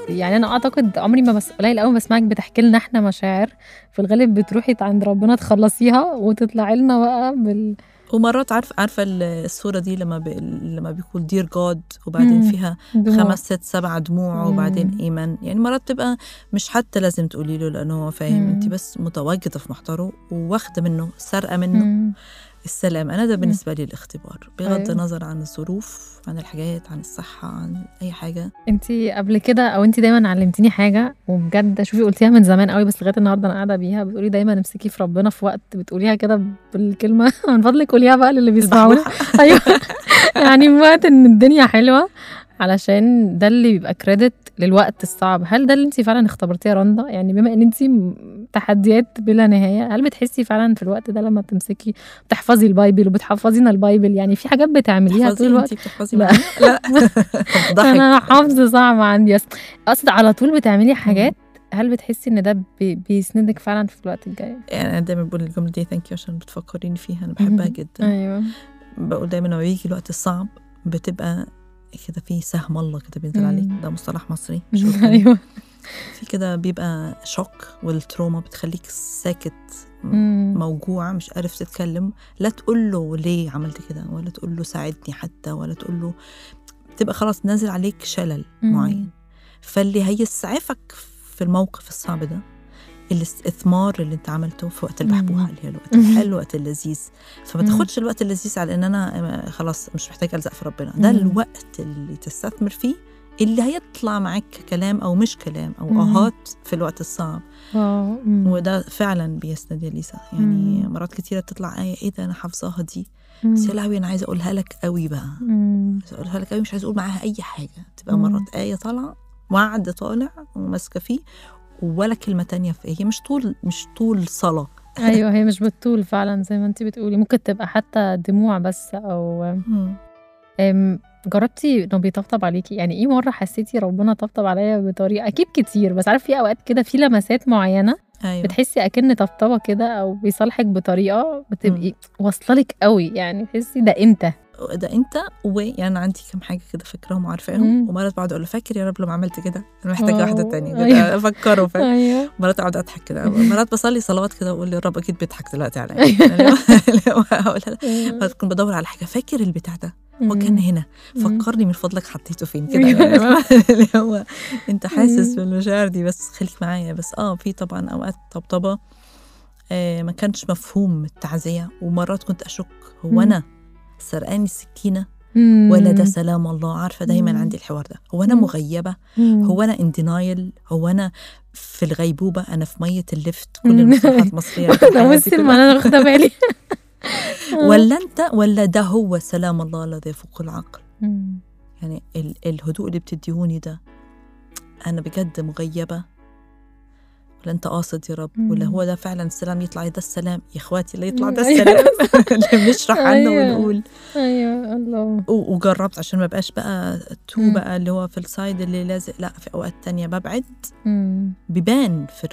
يعني انا اعتقد عمري ما بس قليل قوي بسمعك بتحكي لنا احنا مشاعر في الغالب بتروحي عند ربنا تخلصيها وتطلعي لنا بقى بال ومرات عارف عارفه الصوره دي لما ب... لما بيقول دير جاد وبعدين مم. فيها دموع. خمس ست سبع دموع وبعدين مم. ايمان يعني مرات تبقى مش حتى لازم تقولي له لانه هو فاهم مم. انت بس متواجده في محضره وواخده منه سارقه منه مم. السلام انا ده بالنسبه لي الاختبار بغض أيوة. النظر عن الظروف عن الحاجات عن الصحه عن اي حاجه انت قبل كده او انت دايما علمتيني حاجه وبجد شوفي قلتيها من زمان قوي بس لغايه النهارده انا قاعده بيها بتقولي دايما امسكي في ربنا في وقت بتقوليها كده بالكلمه من فضلك قوليها بقى للي بيسمعونا البحبوحة. ايوه يعني في وقت ان الدنيا حلوه علشان ده اللي بيبقى كريدت للوقت الصعب هل ده اللي انت فعلا اختبرتيه يا رندا يعني بما ان انت م- تحديات بلا نهايه هل بتحسي فعلا في الوقت ده لما بتمسكي بتحفظي البايبل وبتحفظينا البايبل يعني في حاجات بتعمليها طول بتحفظي الوقت انت بتحفظي لا. معايا؟ لا ضحك انا حافظ صعب عندي بس اقصد على طول بتعملي حاجات هل بتحسي ان ده بي- بيسندك فعلا في الوقت الجاي يعني انا دايما بقول الجمله دي ثانك يو عشان بتفكريني فيها انا بحبها مهم. جدا ايوه بقول دايما لما بيجي الوقت الصعب بتبقى كده في سهم الله كده بينزل مم. عليك ده مصطلح مصري مش أردني. ايوه في كده بيبقى شوك والتروما بتخليك ساكت مم. موجوع مش عارف تتكلم لا تقول له ليه عملت كده ولا تقول له ساعدني حتى ولا تقول له بتبقى خلاص نازل عليك شلل مم. معين فاللي هيسعفك في الموقف الصعب ده الاستثمار اللي انت عملته في وقت البحبوحه مم. اللي هي الوقت الحلو الوقت اللذيذ فما مم. تاخدش الوقت اللذيذ على ان انا خلاص مش محتاجه الزق في ربنا ده مم. الوقت اللي تستثمر فيه اللي هيطلع معاك كلام او مش كلام او مم. اهات في الوقت الصعب واو. مم. وده فعلا بيسند يا ليسا يعني مم. مرات كتيره تطلع ايه ايه ده انا حافظاها دي مم. بس يا لهوي انا عايزه اقولها لك قوي بقى مم. عايزه اقولها لك قوي مش عايزه اقول معاها اي حاجه تبقى مم. مرات ايه طالعه وعد طالع وماسكه فيه ولا كلمه تانية في هي مش طول مش طول صلاه ايوه هي مش بالطول فعلا زي ما انت بتقولي ممكن تبقى حتى دموع بس او أم، جربتي انه بيطبطب عليكي يعني ايه مره حسيتي ربنا طبطب عليا بطريقه اكيد كتير بس عارف في اوقات كده في لمسات معينه ايوه بتحسي اكن طبطبه كده او بيصالحك بطريقه بتبقي واصله لك قوي يعني تحسي ده انت ده انت ويعني انا عندي كم حاجه كده فاكراهم مم. وعارفاهم ومرات بقعد اقول له فاكر يا رب لما عملت كده انا محتاجه واحده واو. تانية أيوة. كده افكره فاهم ايوه مرات اقعد اضحك كده مرات بصلي صلوات كده واقول الرب اكيد بيضحك دلوقتي عليا أيوة. اللي هو- اللي هو هقولها مرات كنت بدور على حاجه فاكر البتاع ده هو كان هنا مم. فكرني من فضلك حطيته فين كده أيوة. يعني اللي هو انت حاسس مم. بالمشاعر دي بس خليك معايا بس اه في طبعا اوقات طبطبه آه ما كانش مفهوم التعزيه ومرات كنت اشك هو مم. انا سرقاني السكينه مم. ولا ده سلام الله عارفه دايما مم. عندي الحوار ده هو انا مم. مغيبه مم. هو انا ان دينايل هو انا في الغيبوبه انا في ميه الليفت كل مم. المصطلحات المصريه ده الحاجات دي بصي كلها. ما انا واخده بالي ولا انت ولا ده هو سلام الله الذي يفوق العقل مم. يعني ال- الهدوء اللي بتديهوني ده انا بجد مغيبه ولا انت قاصد يا رب ولا مم. هو ده فعلا السلام يطلع ده السلام يا اخواتي اللي يطلع ده أيوة. السلام اللي بنشرح عنه أيوة. ونقول ايوه الله و- وجربت عشان ما بقاش بقى تو مم. بقى اللي هو في السايد اللي لازق لا في اوقات تانية ببعد مم. بيبان في